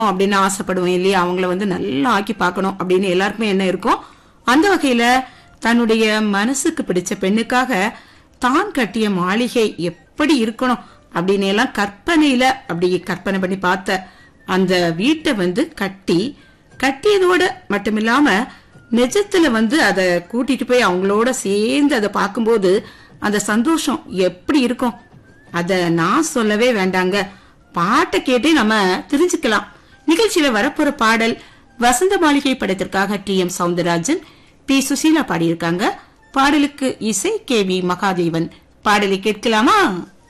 அப்படின்னு ஆசைப்படுவோம் இல்லையா அவங்கள வந்து நல்லா ஆக்கி பார்க்கணும் அப்படின்னு எல்லாருக்குமே என்ன இருக்கும் அந்த வகையில தன்னுடைய மனசுக்கு பிடிச்ச பெண்ணுக்காக தான் கட்டிய மாளிகை எப்படி இருக்கணும் அப்படின்னு எல்லாம் கற்பனையில அப்படி கற்பனை பண்ணி பார்த்த அந்த வீட்டை வந்து கட்டி கட்டியதோட மட்டுமில்லாம நிஜத்துல வந்து அதை கூட்டிட்டு போய் அவங்களோட சேர்ந்து அதை பார்க்கும்போது அந்த சந்தோஷம் எப்படி இருக்கும் அத நான் சொல்லவே வேண்டாங்க பாட்டை கேட்டே நம்ம தெரிஞ்சுக்கலாம் நிகழ்ச்சியில வரப்போற பாடல் வசந்த மாளிகை படத்திற்காக T M Soundararajan P Susheela பாடியிருக்காங்க பாடலுக்கு இசை கே வி மகாதேவன் பாடலை கேட்கலாமா